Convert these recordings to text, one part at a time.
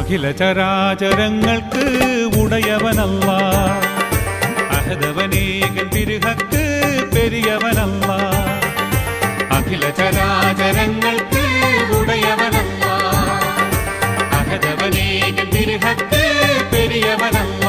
അഖില ചരാചരങ്ങൾക്ക് ഉടയവനല്ല അഹദവനേകൻ തിരുഹക്ക് പെരിയവനല്ല അഖില ചരാചരങ്ങൾക്ക് ഉടയവനല്ല അഹദവനേകൻ തിരുഹക്ക് പെരിയവനല്ല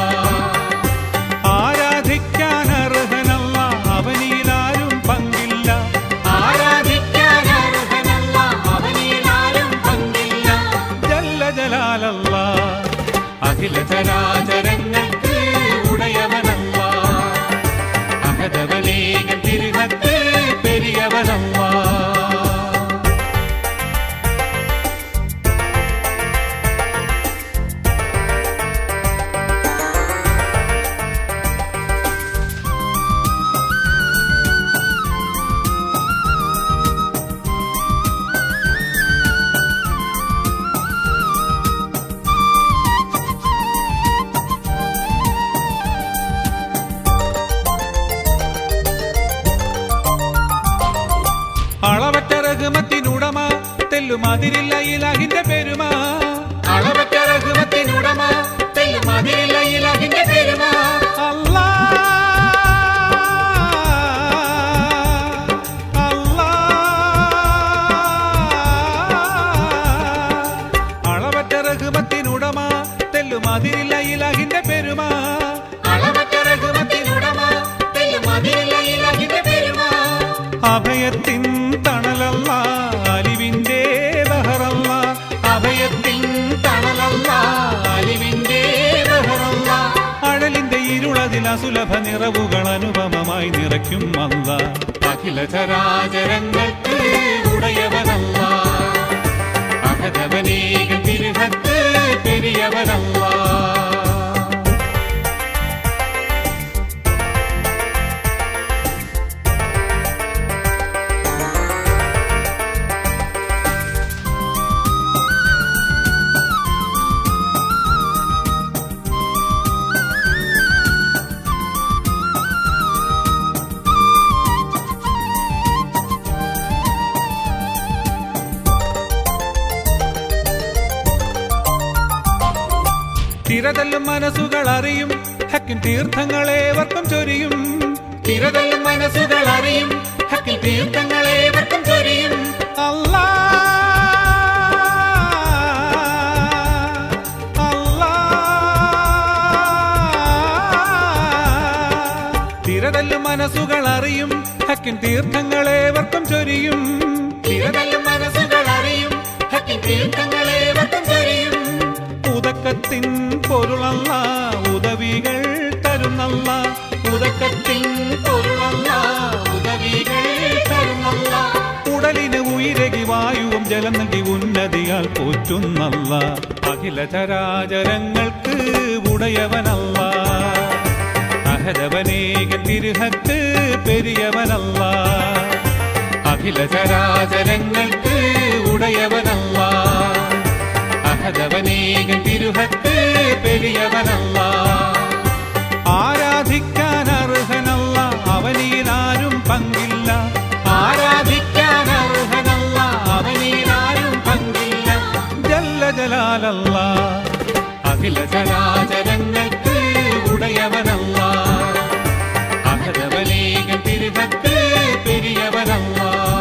ആരാധിക്കാൻ അർഹനല്ല അവനിലാരും പങ്കില്ല ആരാധിക്കാൻ അർഹനല്ല അവനിലാരും പങ്കില്ല ജല്ല ജലാലല്ല അഖില ചരാചരങ്ങൾക്ക് ഉടയവനല്ല അഹദവനേകൻ തിരുഹത്ത് പെരിയവനല്ല അളവറ്റ റഹ്മത്തിനുടമ തെല്ലുമതിരില്ല ഇലാഹിന്റെ പെരുമ അളവറ്റ റഹ്മത്തിനുടമ തെല്ലും അതിരില്ല ഇലഹിന്റെ പെരുമ അല്ലാ അല്ലാ അളവറ്റ റഹ്മത്തിനുടമ തെല്ലുമതിരില്ല ഇലാഹിന്റെ പെരുമ അളവറ്റ റഹ്മത്തിനുടമ തെല്ലും അതിരില്ല ഇലഹിന്റെ പെരുമ അഭയത്തിൻ തണലല്ല അലിവിന്റെ ബഹറല്ല അഭയത്തിൻ തണലല്ല അലിവിന്റെ ബഹറല്ല അഴലിന്റെ ഇരുളതിൽ അസുലഭ നിറവുകൾ അനുപമമായി നിറയ്ക്കും അല്ല അഖില ചരാചരങ്ങൾക്ക് ഉടയവനല്ല അഹദവനേകൻ തിരുഹത്ത് പെരിയവനല്ല തിരതല്ലും മനസ്സുകൾ അറിയും ഹക്കിൻ തീർത്ഥങ്ങളേവർക്കും ചൊരിയും തിരതല്ലും മനസ്സുകൾ അറിയും ഹക്കിൽ തീർത്ഥങ്ങളേവർക്കും ചൊരിയും അല്ലാ അല്ലാ തിരതല്ലും മനസ്സുകൾ അറിയും ഹക്കിൻ തീർത്ഥങ്ങളേവർക്കും ചൊരിയും തിരതല്ലും മനസ്സുകൾ അറിയും ഹക്കിൽ തീർത്ഥങ്ങളേവർക്കും ചൊരിയും ഉദക്കത്തിൻ പൊരുളല്ല ഉദവികൾ തരുന്നല്ല ഉദക്കത്തിൻ പൊരുളല്ല ഉദവികൾ തരുന്നല്ല ഉടലിന് ഉയരകി വായുവും ജലം നൽകി ഉന്നതിയാൽ പോറ്റുന്നല്ല അഖില ചരാചരങ്ങൾക്ക് ഉടയവനല്ല അഹദവനേകൻ തിരുഹത്ത് പെരിയവനല്ല അഖില ചരാചരങ്ങൾക്ക് ഉടയവനല്ല അഹദവനേകൻ തിരുഹത്ത് പെരിയവനല്ല ആരാധിക്കാൻ അർഹനല്ല അവനിലാരും പങ്കില്ല ആരാധിക്കാൻ അർഹനല്ല അവനിലാരും പങ്കില്ല ജല്ല ജലാലല്ല അഖില ചരാചരങ്ങൾക്ക് ഉടയവനല്ല അഹദവനേകൻ തിരുഹത്ത് പെരിയവനല്ല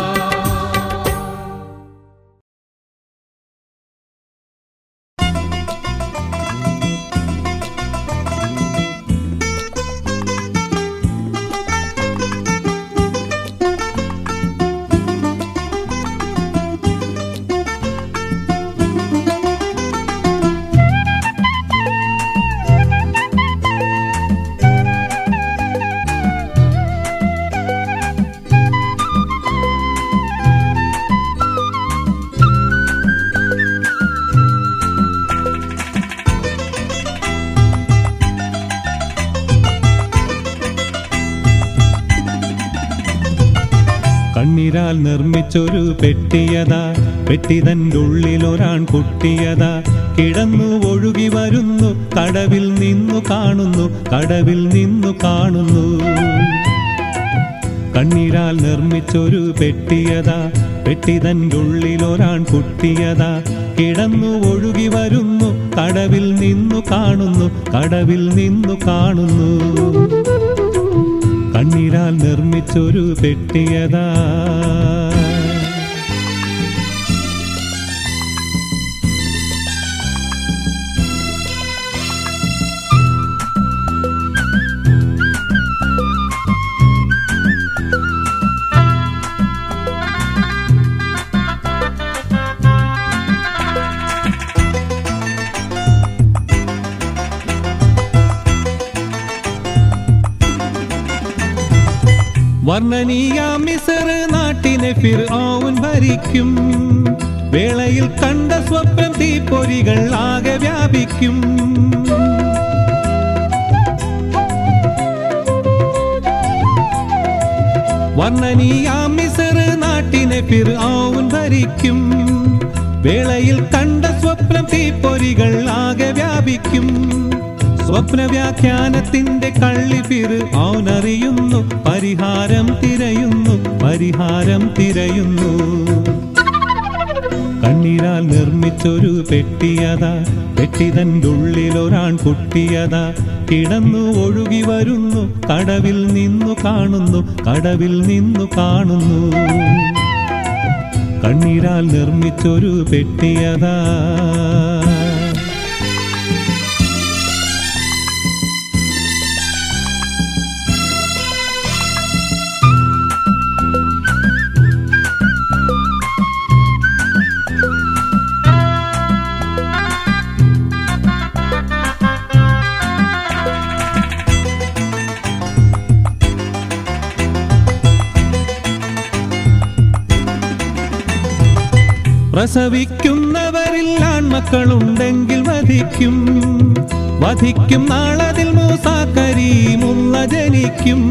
കണ്ണീരാൽ നിർമ്മിച്ചൊരു പെട്ടിയതാ പെട്ടിതൻ്റെ ഉള്ളിൽ ഒരാൺ കുട്ടിയതാ കിടന്നു ഒഴുകി വരുന്നു കടവിൽ നിന്നു കാണുന്നു കടവിൽ നിന്നു കാണുന്നു കണ്ണീരാൽ നിർമ്മിച്ചൊരു പെട്ടിയതാ പെട്ടിതൻ്റെ ഉള്ളിൽ ഒരാൺ കുട്ടിയതാ കിടന്നു ഒഴുകി വരുന്നു കടവിൽ നിന്നു കാണുന്നു കടവിൽ നിന്നു കാണുന്നു കണ്ണീരാൽ നിർമ്മിച്ചൊരു പെട്ടിയതാ വർണ്ണനീയ മിസർ നാട്ടിനെ ഫിർ ആവുൻ ഭരിക്കും വേളയിൽ കണ്ട സ്വപ്നം തീപ്പൊരികൾ ആകെ വ്യാപിക്കും വർണ്ണനീയ മിസർ നാട്ടിനെ ഫിർ ആവുൻ ഭരിക്കും വേളയിൽ കണ്ട സ്വപ്നം തീപ്പൊരികൾ ആകെ വ്യാപിക്കും സ്വപ്ന വ്യാഖ്യാനത്തിന്റെ കള്ളി ഫിർ ഔനറിയുന്നു പരിഹാരം തിരയുന്നു പരിഹാരം തിരയുന്നു കണ്ണീരാൽ നിർമ്മിച്ചൊരു പെട്ടിയതാ പെട്ടിതൻ്റെ ഉള്ളിൽ ഒരാൺ കുട്ടിയതാ കിടന്നു ഒഴുകി വരുന്നു കടവിൽ നിന്നു കാണുന്നു കടവിൽ നിന്നു കാണുന്നു കണ്ണീരാൽ നിർമ്മിച്ചൊരു പെട്ടിയതാ പ്രസവിക്കുന്നവരിൽ ആൺമക്കളുണ്ടെങ്കിൽ വധിക്കും വധിക്കും നാളതിൽ മൂസാക്കരീമുള്ള ജനിക്കും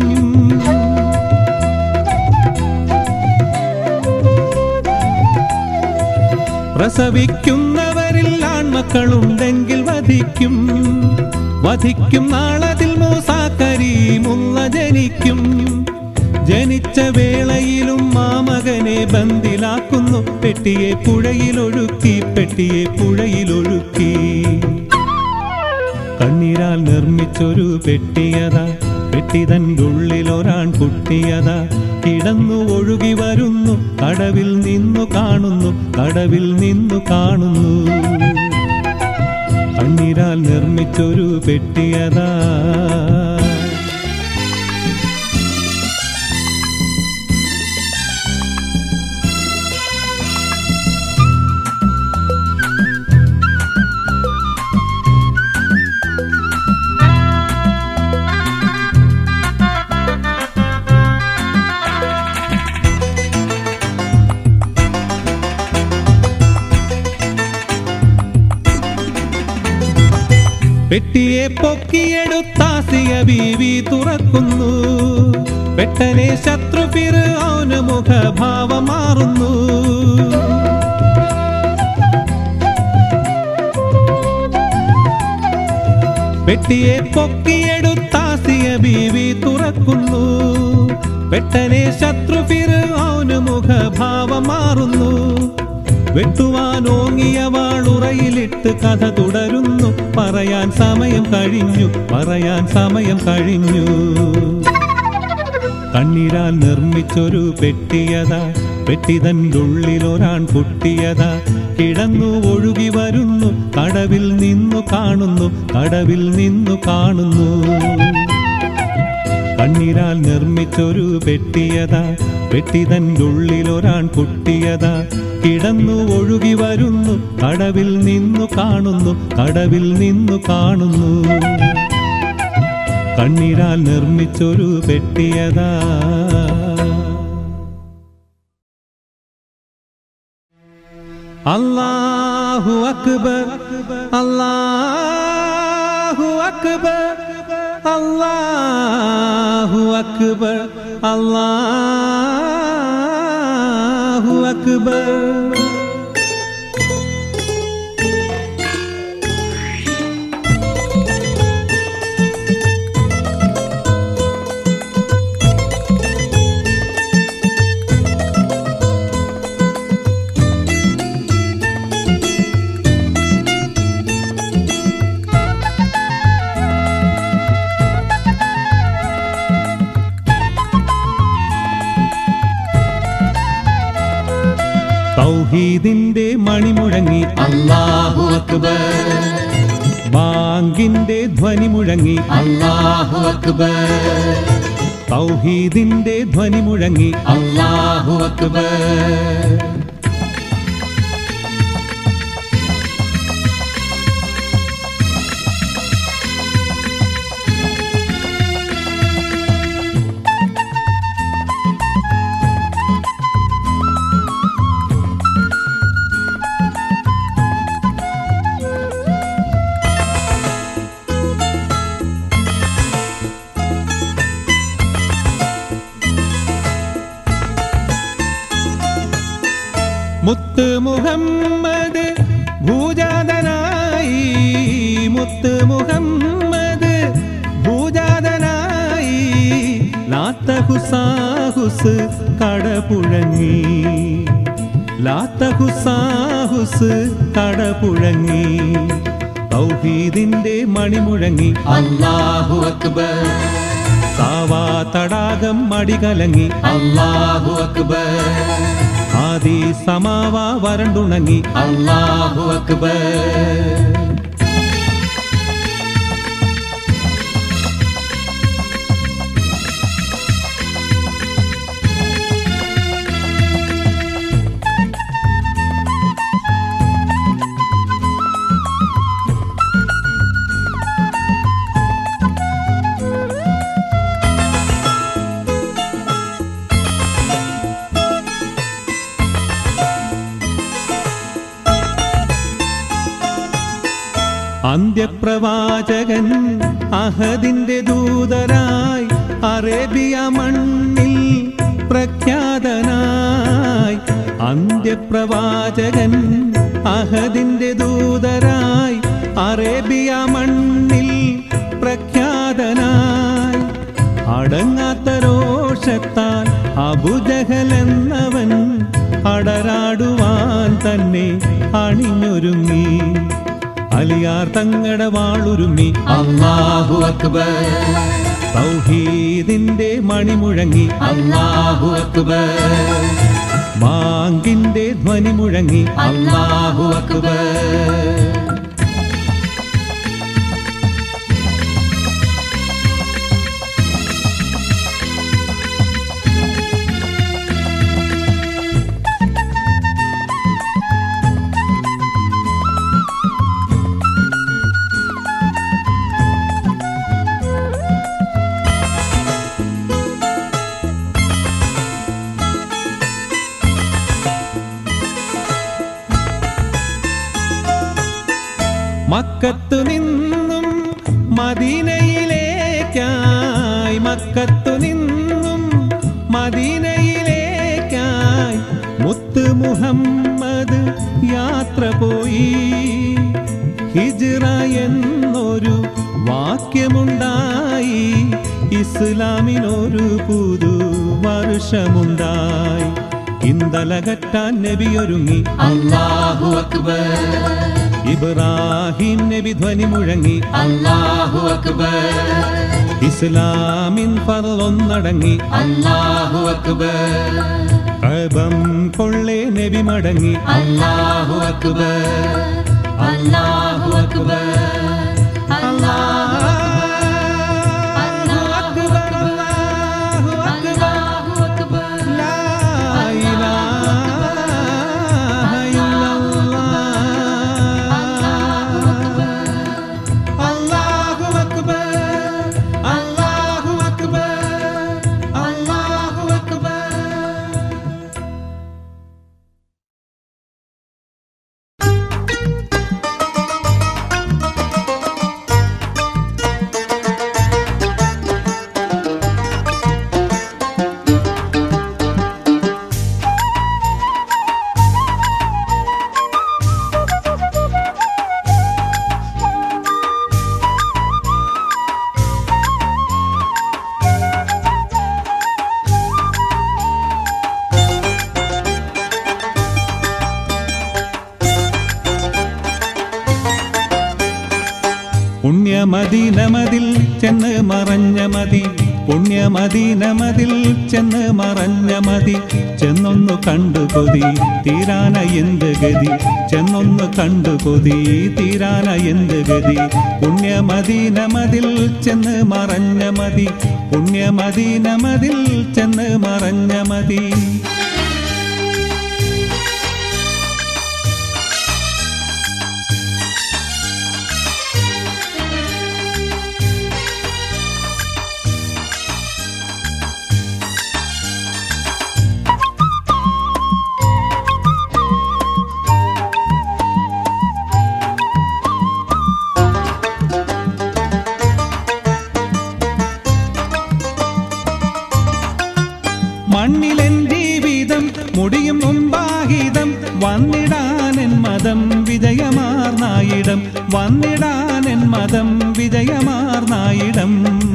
പ്രസവിക്കുന്നവരിൽ ആൺമക്കളുണ്ടെങ്കിൽ വധിക്കും വധിക്കും നാളതിൽ മൂസാക്കരീമുള്ള ജനിക്കും ജനിച്ച വേളയിലും മാമകനെ ബന്ദിലാക്കുന്നു പെട്ടിയെ പുഴയിലൊഴുക്കി പെട്ടിയെ പുഴയിലൊഴുക്കി കണ്ണീരാൽ നിർമ്മിച്ചൊരു പെട്ടിയതാ പെട്ടിതൻ്റെ ഉള്ളിൽ ഒരാൺ കുട്ടിയതാ കിടന്നു ഒഴുകി വരുന്നു കടവിൽ നിന്നു കാണുന്നു കടവിൽ നിന്നു കാണുന്നു കണ്ണീരാൽ നിർമ്മിച്ചൊരു പെട്ടിയതാ പെട്ടിയെ പൊക്കിയെടുത്താസിയ ബീവി തുറക്കുന്നു പെട്ടനെ ശത്രു ഫിർഔന് മുഖഭാവം മാറുന്നു പെട്ടിയെ പൊക്കിയെടുത്താസിയ ബീവി തുറക്കുന്നു പെട്ടനെ ശത്രു ഫിർഔന് മുഖഭാവം മാറുന്നു വെട്ടുവാൻ ഓങ്ങിയ വാളുറയിലിട്ട് കഥ തുടരുന്നു പറയാൻ സമയം കഴിഞ്ഞു പറയാൻ സമയം കഴിഞ്ഞു കണ്ണീരാൽ നിർമ്മിച്ചൊരു പെട്ടിയതാ പെട്ടിതൻ്റെ ഉള്ളിൽ ഒരാൺ കുട്ടിയതാ കിടന്നു ഒഴുകി വരുന്നു കടവിൽ നിന്നു കാണുന്നു കടവിൽ നിന്നു കാണുന്നു കണ്ണീരാൽ നിർമ്മിച്ചൊരു പെട്ടിയതാ പെട്ടിതൻ്റെ ഉള്ളിൽ ഒരാൺ കുട്ടിയതാ കിടന്നു ഒഴുകി വരുന്നു കടവിൽ നിന്നു കാണുന്നു കടവിൽ നിന്നു കാണുന്നു കണ്ണീരാൽ നിർമ്മിച്ചൊരു പെട്ടിയതാ അല്ലാഹു അക്ബർ അല്ലാഹു അക്ബർ അല്ലാഹു അക്ബർ അല്ലാഹു അക്ബർ തൗഹീദിന്റെ മണിമുഴങ്ങി അല്ലാഹു അക്ബർ ബാങ്കിന്റെ ധ്വനി മുഴങ്ങി അല്ലാഹു അക്ബർ തൗഹീദിന്റെ ധ്വനി മുഴങ്ങി അല്ലാഹു അക്ബർ മുത്ത് മുഹമ്മദ് ഭൂജാതനായി മുത്ത് മുഹമ്മദ് ഭൂജാതനായി ലാത്ത ഹുസാഹുസ് കടപുഴങ്ങി ലാത്ത ഹുസാഹുസ് കടപുഴങ്ങി തൗഹീദിന്റെ മണിമുഴങ്ങി അല്ലാഹു അക്ബർ സാവാ തടാകം മടികലങ്ങി അല്ലാഹു അക്ബർ ആദി സമാവ വരണ്ടുണങ്ങി അല്ലാഹു അക്ബർ അന്ത്യപ്രവാചകൻ അഹദിന്റെ ദൂതരായി അറേബ്യ മണ്ണിൽ പ്രഖ്യാതനായി അന്ത്യപ്രവാചകൻ അഹദിന്റെ ദൂതരായി അറേബ്യ മണ്ണിൽ പ്രഖ്യാതനായി അടങ്ങാത്ത രോഷത്താൽ അബുജഹൽ എന്നവൻ അടരാടുവാൻ തന്നെ അണിഞ്ഞൊരുങ്ങി അലിയാർ തങ്ങട വാളുരുമ്മി അല്ലാഹു അക്ബർ തൗഹീദിന്റെ മണിമുഴങ്ങി അല്ലാഹു അക്ബർ ബാങ്കിന്റെ ധ്വനി മുഴങ്ങി അല്ലാഹു അക്ബർ മക്കത്തു നിന്നും മദീനയിലേക്കായി മക്കത്തു നിന്നും മദീനയിലേക്കായി മുത്ത് മുഹമ്മദ് യാത്ര പോയി ഹിജ്റ എന്നൊരു വാക്യമുണ്ടായി ഇസ്ലാമിനൊരു പുതു വർഷമുണ്ടായി ഇന്തലകറ്റാൻ നബിയൊരുങ്ങി അല്ലാഹു അക്ബർ ഇബ്രാഹിം നബി ധ്വനി മുഴങ്ങി അല്ലാഹു അക്ബർ ഇസ്ലാമിൻ പറന്നടങ്ങി അല്ലാഹു അക്ബർ കബം കൊള്ളേ നബി മടങ്ങി അല്ലാഹു അക്ബർ അല്ലാഹു അക്ബർ അല്ലാഹു അക്ബർ, അല്ലാഹു അക്ബർ, ലാ ഇലാഹ ഇല്ലല്ലാഹ്. അല്ലാഹു അക്ബർ, അല്ലാഹു അക്ബർ, അല്ലാഹു അക്ബർ. പുണ്യമദീനമതിൽ ചെന്ന് മറഞ്ഞ മതി പുണ്യമദീനമതിൽ ചെന്ന് മറഞ്ഞ മതി ചെന്നൊന്നു കണ്ടു കൊതി തീരാന എന്ത് ഗതി ചെന്നൊന്നു കണ്ടു കൊതി തീരാന എന്ത് ഗതി പുണ്യമദീനമതിൽ ചെന്ന് മറഞ്ഞ മതി പുണ്യമദീനമതിൽ ചെന്ന് മറഞ്ഞ മതി മണ്ണിലെൻ ജീവിതം മുടിയും മുമ്പാഹിതം വന്നിടാനെൻ മതം വിജയമാർന്നായിടം വന്നിടാനെൻ മതം വിജയമാർന്നായിടം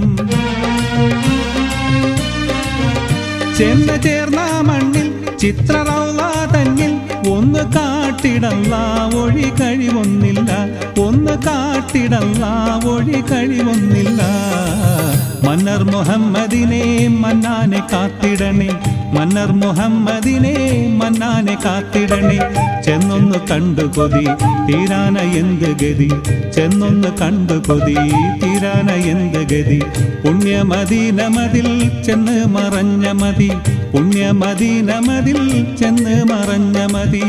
ചെന്ന് ചേർന്ന മണ്ണിൽ ചിത്രറൗള തന്നിൽ ഒന്ന് കാട്ടിടല്ല ഒഴി കഴിവൊന്നില്ല ഒന്ന് കാട്ടിടല്ല ഒഴി കഴിവൊന്നില്ല മന്നർ മുഹമ്മദിനെ മന്നാനെ കാത്തിടണേ മന്നർ മുഹമ്മദിനെ മന്നാനെ കാത്തിടണേ ചെന്നൊന്ന് കണ്ടു കൊതി തീരാന എന്ത് ഗതി ചെന്നൊന്ന് കണ്ടു കൊതി തീരാന എന്ത് ഗതി പുണ്യമദീനമതിൽ ചെന്ന് മറഞ്ഞ മതി പുണ്യമദീനമതിൽ ചെന്ന് മറഞ്ഞ മതി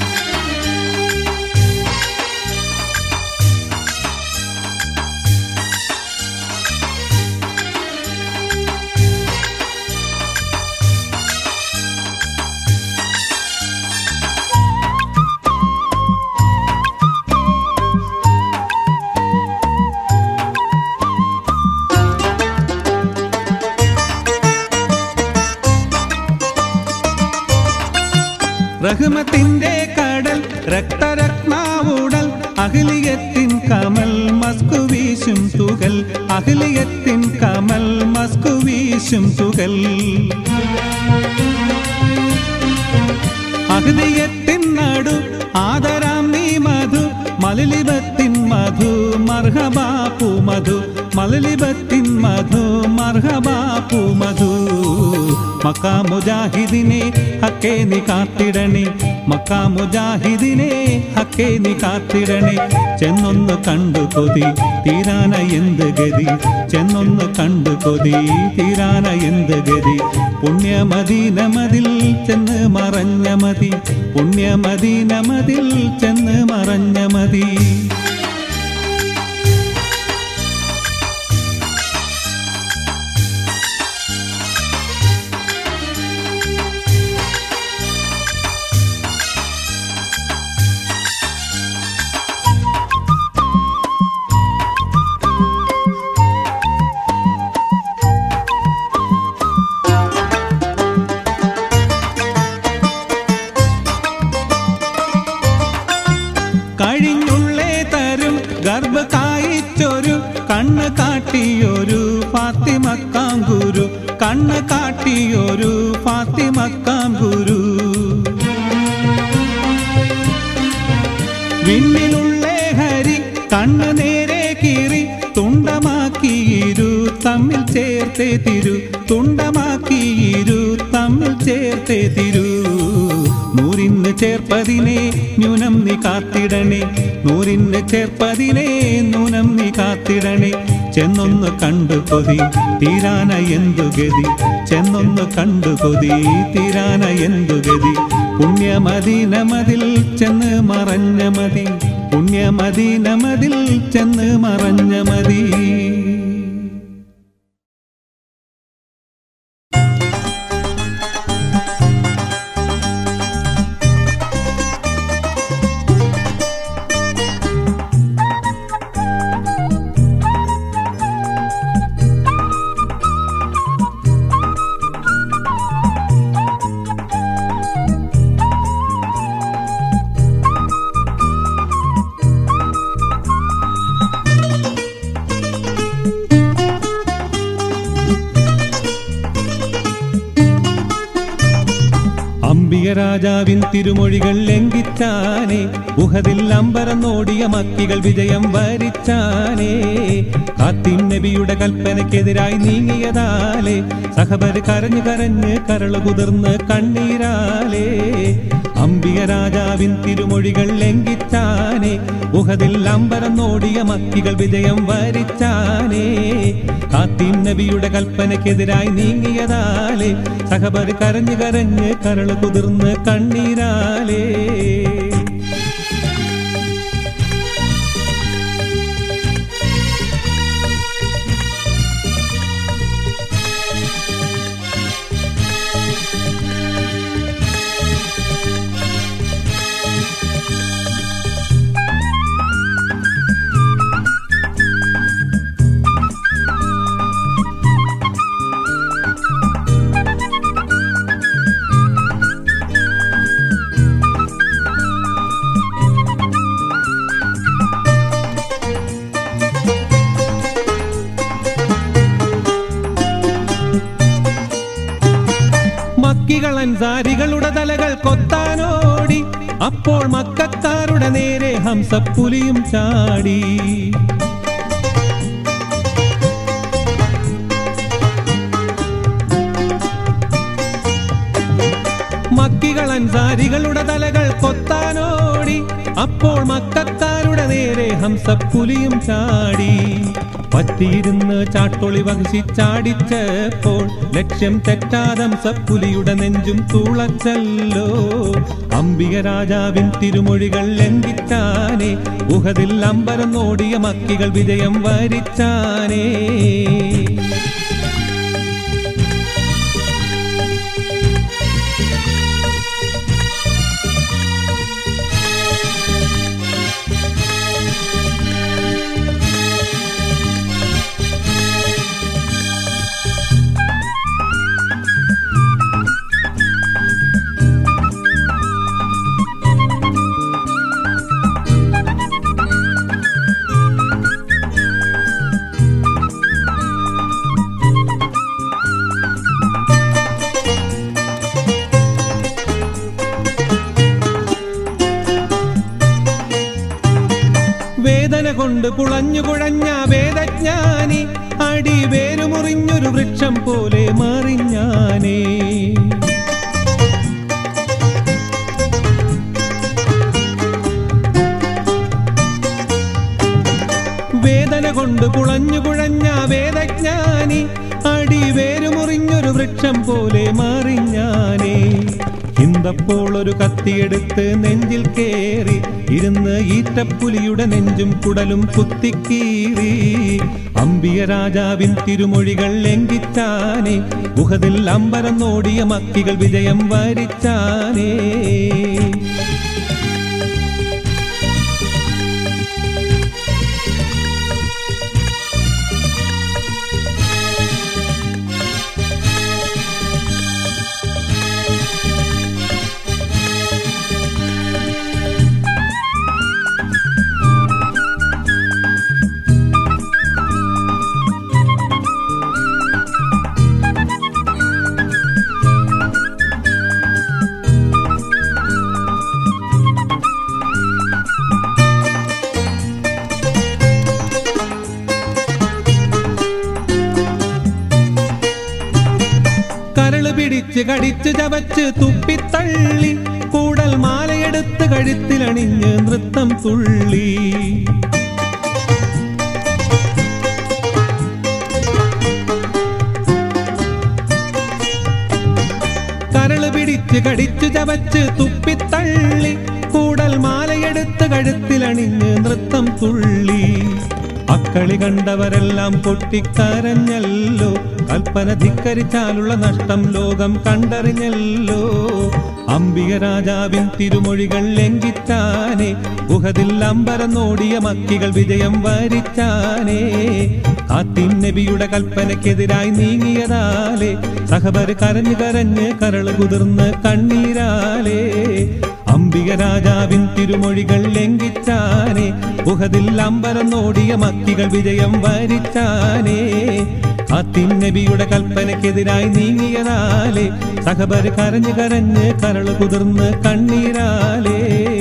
റഹ്മത്തിന്റെ കടൽ രക്തരത്നാവുടൽ അഖിലിയത്തിൻ കമൽ മസ്കു വീശും തുകൽ അഖിലിയത്തിൻ കമൽ മസ്കു വീശും തുകൽ അഹൃദയത്തിൻ നടു ആദരാം നീ മധു മലലിബത്തിൻ മധു മർഹബാപ്പു മധു മലലിബത്തിൻ മധു മർഹബാപ്പു മധു മക്ക മുജാഹിദിനെ ഹക്കേ നീ കാത്തിടണേ മക്ക മുജാഹിദിനെ ഹക്കേ നീ കാത്തിടണേ ചെന്നൊന്ന് കണ്ടു കൊതി തീരാന എന്ത് ഗതി ചെന്നൊന്ന് കണ്ടു കൊതി തീരാന എന്ത് ഗതി പുണ്യമദീനമതിൽ ചെന്ന് മറഞ്ഞ മതി പുണ്യമദീനമതിൽ ചെന്ന് മറഞ്ഞ മതി കഴിഞ്ഞുള്ളേ തരും ഗർഭ കായിച്ചൊരു കണ്ണ് കാട്ടിയൊരു ഫാത്തിമക്കാം ഗുരു കണ്ണ് കാട്ടിയൊരു ഫാത്തിമക്കാം ഗുരു വിണ്ണിലുള്ളേ ഹരി കണ്ണ് നേരെ കീറി തുണ്ടമാക്കിയിരു തമ്മിൽ ചേർത്തേ തിരു തുണ്ടമാക്കിയിരു തമ്മിൽ ചേർത്തേ തിരു നൂറിന് ചേർപ്പതിനെ ന്യൂനം നീ കാത്തിടണേ നൂറിന് ചേർപ്പതിനെ നൂനം നീ കാത്തിടണേ ചെന്നൊന്ന് കണ്ടു കൊതി തീരാന എന്തു ഗതി ചെന്നൊന്ന് കണ്ടു കൊതി തീരാന എന്തു ഗതി പുണ്യമദീനമതിൽ ചെന്ന് മറഞ്ഞ മതി പുണ്യമദീനമതിൽ ചെന്ന് മറഞ്ഞ മതി അംബിക രാജാവിൻ തിരുമൊഴികൾ ലംഘിച്ചാനേ ഉഹതിൽ അമ്പരം നോടിയ മക്കികൾ വിജയം വരിച്ചാനേ കാത്തിൻ നബിയുടെ കൽപ്പനയ്ക്കെതിരായി നീങ്ങിയതാലേ സഹബർ കരഞ്ഞു കരഞ്ഞ് കരള് കുതിർന്ന് കണ്ണീരാലേ അംബിക രാജാവിൻ തിരുമൊഴികൾ ലംഘിച്ചാനേ ഉഹതിൽ അമ്പരം നോടിയ മക്കികൾ വിജയം വരിച്ചാനേ കാത്തിൻ നബിയുടെ കൽപ്പനയ്ക്കെതിരായി നീങ്ങിയതാലേ സഹബർ കരഞ്ഞു കരഞ്ഞ് കരള് കുതിർന്ന് കണ്ണീരാലേ മക്കികൾ അൻസാരികളുടെ തലകൾ കൊത്താനോടി അപ്പോൾ മക്കാരുടെ നേരെ ഹംസപ്പുലിയും ചാടി മക്കികൾ അൻസാരികളുടെ തലകൾ കൊത്താനോടി അപ്പോൾ മക്കാരുടെ നേരെ ഹംസപ്പുലിയും ചാടി പറ്റിയിരുന്ന് ചാട്ടൊളി വഹിച്ച് ചാടിച്ചപ്പോൾ ലക്ഷ്യം തെറ്റാതെ ഹംസപ്പുലിയുടെ നെഞ്ചും തുളച്ചല്ലോ അംബിക രാജാവിൻ തിരുമൊഴികൾ ലംഘിച്ചാനേ ഉഹതിൽ അമ്പരം നോടിയ മക്കികൾ വിജയം വരിച്ചാനേ വേദന കൊണ്ട് പുളഞ്ഞു കുഴഞ്ഞ വേദജ്ഞാനി അടി വേരുമുറിഞ്ഞൊരു വൃക്ഷം പോലെ മറിഞ്ഞാനേ വേദന കൊണ്ട് പുളഞ്ഞു കുഴഞ്ഞ വേദജ്ഞാനി അടി വേരുമുറിഞ്ഞൊരു വൃക്ഷം പോലെ മറിഞ്ഞാനേ ഇന്തപ്പോൾ ഒരു കത്തിയെടുത്ത് നെഞ്ചിൽ കേറി ഇരുന്ന് ഈറ്റപ്പുലിയുടെ നെഞ്ചും കുടലും കുത്തിക്കീറി അമ്പിയ രാജാവിൻ തിരുമൊഴികൾ ലംഘിച്ചാനേ ഗുഹതിൽ അമ്പരം നോടിയ മക്കികൾ വിജയം വരിച്ചാനേ കരള് പിടിച്ച് കടിച്ച് ചവച്ച് തുപ്പിത്തള്ളി കൂടൽ മാലയെടുത്ത് കഴുത്തിലണിഞ്ഞ് നൃത്തം തുള്ളി കരള് പിടിച്ച് കടിച്ചു ചവച്ച് തുപ്പിത്തള്ളി കൂടൽ മാലയെടുത്ത് കഴുത്തിലണിഞ്ഞ് നൃത്തം തുള്ളി അക്കളി കണ്ടവരെല്ലാം പൊട്ടിക്കരഞ്ഞല്ലോ കൽപ്പന ധിക്കരിച്ചാലുള്ള നഷ്ടം ലോകം കണ്ടറിഞ്ഞല്ലോ അംബിക രാജാവിൻ തിരുമൊഴികൾ ലംഘിച്ചാനേ ഗുഹതിൽ അമ്പരം നോടിയ മക്കികൾ വിജയം വരിച്ചാനേ കാത്തിൻ നബിയുടെ കൽപ്പനയ്ക്കെതിരായി സഹബർ കരഞ്ഞു കരഞ്ഞ് കരള് കുതിർന്ന് കണ്ണീരാലേ അംബിക അമ്പിക രാജാവിൻ തിരുമൊഴികൾ ലംഘിച്ചാനേ ഉഹതിൽ അമ്പരം നോടിയ മക്കികൾ വിജയം വരിച്ചാനേ നബിയുടെ കൽപ്പനയ്ക്കെതിരായി നീങ്ങിയതാലേ സഹബർ കരഞ്ഞ് കരഞ്ഞ് കരള് കുതിർന്ന് കണ്ണീരാലേ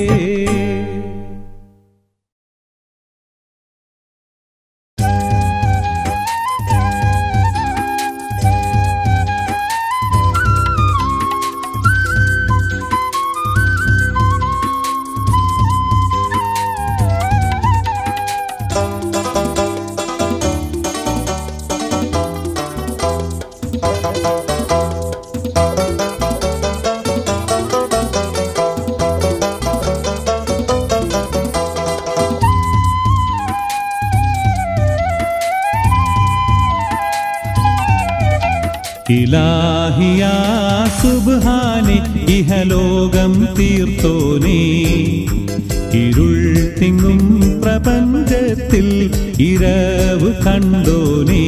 ഇലാഹിയാ സുബ്ഹാനെ ഇഹലോകം തീർത്തോനേ ഇരുൾ തിങ്ങും പ്രപഞ്ചത്തിൽ ഇരവ് കണ്ടോനേ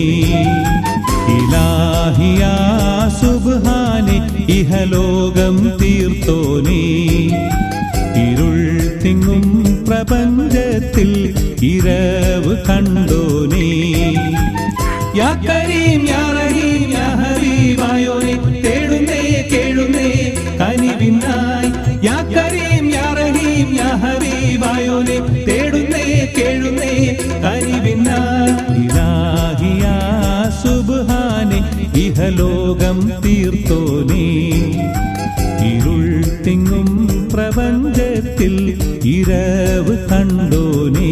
ഇലാഹിയാ സുബ്ഹാനെ ഇഹലോകം തീർത്തോനേ ഇരുൾ തിങ്ങും പ്രപഞ്ചത്തിൽ ഇരവ് കണ്ടോനേ യാ കരീം യാ റഹീം യാ ഹബീബായോനെ തേടുന്നേ കേഴുന്നേ കനിവിനായി യാ കരീം യാ റഹീം യാ ഹബീബായോനെ തേടുന്നേ കേഴുന്നേ കനിവിനായി ഇലാഹിയാ സുബ്ഹാനെ ഇഹലോകം തീർത്തോനേ ഇരുൾ തിങ്ങും പ്രപഞ്ചത്തിൽ ഇരവ് കണ്ടോനേ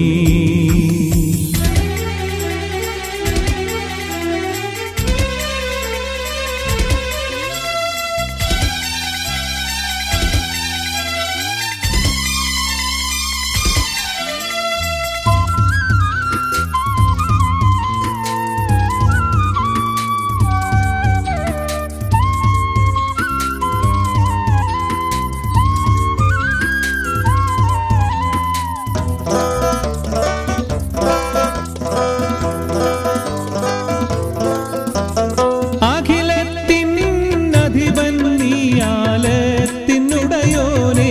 അഖിലത്തിൻ അധിപൻ നീയാലത്തിനുടയോനേ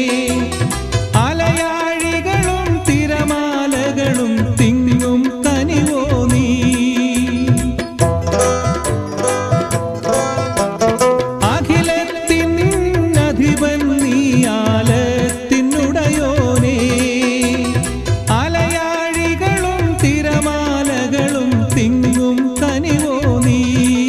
അലയാഴികളും തിരമാലകളും തിങ്ങും കനിവോ നീ അഖിലത്തിൻ അധിപൻ നീയാലത്തിനുടയോനേ അലയാഴികളും തിരമാലകളും തിങ്ങും കനിവോ നീ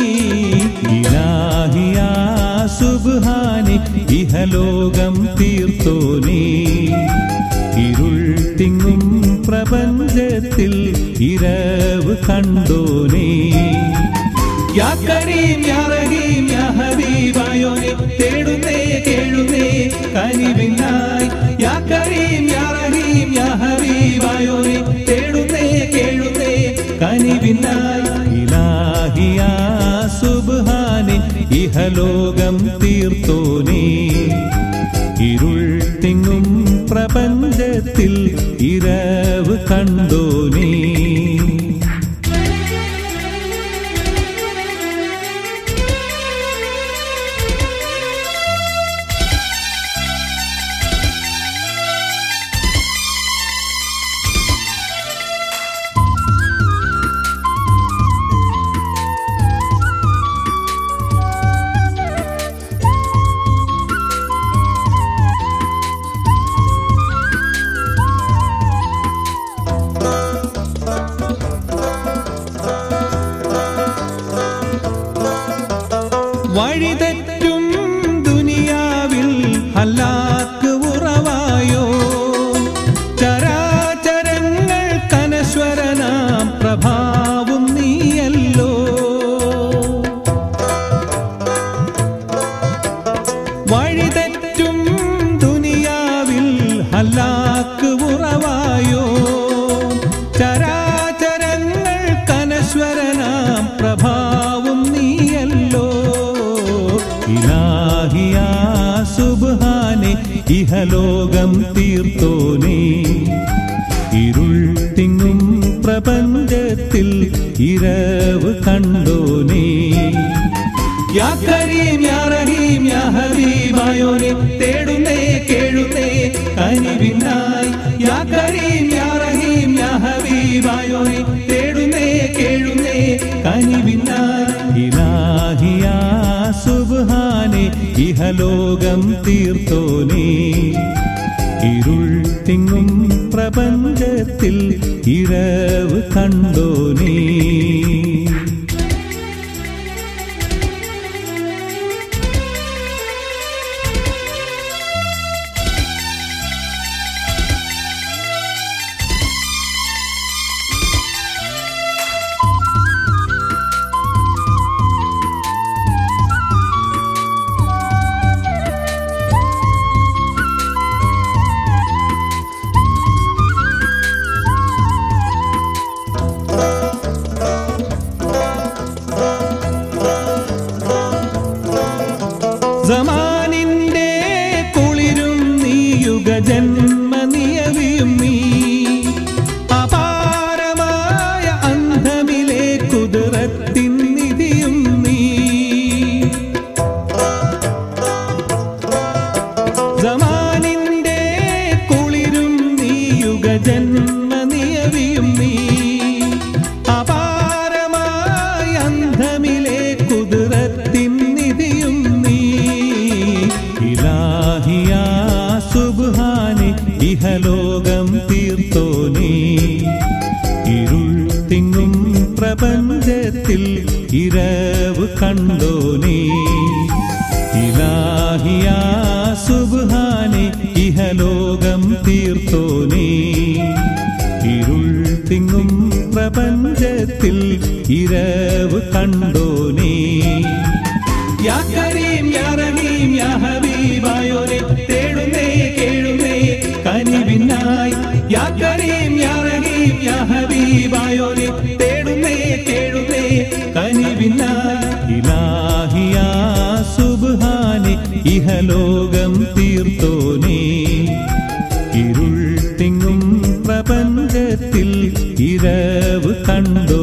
ഇലാഹിയാ സുബ്ഹാനെ ഇഹലോകം തീർത്തോനേ ഇരുൾ തിങ്ങും പ്രപഞ്ചത്തിൽ ഇരവ് കണ്ടോനേ യാ കരീം യാ റഹീം യാ ഹബീബായോനെ തേടുന്നേ കേഴുന്നേ കനിവിനായി യാ കരീം യാ റഹീം യാ ഹബീബായോനെ തേടുന്നേ കേഴുന്നേ കനിവിനായി ഇലാഹിയാ സുബ്ഹാനെ ഇഹലോകം തീർത്തോനേ ഇരുൾ തിങ്ങും പ്രപഞ്ചത്തിൽ ഇരവ് കണ്ടോനേ വഴിതെറ്റും ദുനിയാവിൽ ഹല്ലാക്ക് ഉറവായോ ചരാചരങ്ങൾ കനശ്വരനാം പ്രഭാവും നീയല്ലോ വഴിതെറ്റും ദുനിയാവിൽ ഹല്ലാക്ക് ഉറവായോ ചരാചരങ്ങൾ കനശ്വരനാം പ്രഭാവും നീയല്ലോ ഇലാഹിയാ സുബ്ഹാനെ ഇഹലോകം തീർത്തോനേ ഇരുൾ തിങ്ങും പ്രപഞ്ചത്തിൽ ഇരവ് കണ്ടോനേ യാ കരീം യാ റഹീം യാ ഹബീബായോനെ തേടുന്നേ കേഴുന്നേ കനിവിനായി യാ കരീം യാ റഹീം യാ ഹബീബായോനെ തേടുന്നേ കേഴുന്നേ കനിവിനായി ഇലാഹിയാ സുബ്ഹാനെ ഇഹലോകം തീർത്തോനേ ഇരുൾ തിങ്ങും പ്രപഞ്ചത്തിൽ ഇരവ് കണ്ടോനേ സമാനിന്റെ കുളിരും നീ യുഗജന്മ നിയവിയും നീ അപാരമായ അന്ധമിലെ കുതിരത്തിൻ നിധിയും നീ സമാനിന്റെ കുളിരും നീ യുഗജന്മ നിയവിയും നീ അപാരമായ അന്ധമിലെ കുതിരത്തിൻ നിധിയും നീ ഇലാഹിയാ സുബ്ഹാനെ ഇഹലോകം തീർത്തോനേ ഇരുൾ തിങ്ങും പ്രപഞ്ചത്തിൽ ഇരവ് കണ്ടോനേ ഇലാഹിയാ സുബ്ഹാനെ ഇഹലോകം തീർത്തോനേ ഇരുൾ തിങ്ങും പ്രപഞ്ചത്തിൽ ഇരവ് കണ്ടോനേ യാ കരീം യാ റഹീം യാ ഹബീബായോനെ തേടുന്നേ കേഴുന്നേ കനിവിനായി യാ കരീം യാ റഹീം യാ ഹബീബായോനെ തേടുന്നേ കേഴുന്നേ കനിവിനായി ഇലാഹിയാ സുബ്ഹാനെ ഇഹലോകം തീർത്തോനേ ഇരുൾ തിങ്ങും പ്രപഞ്ചത്തിൽ ഇരവ് കണ്ടോ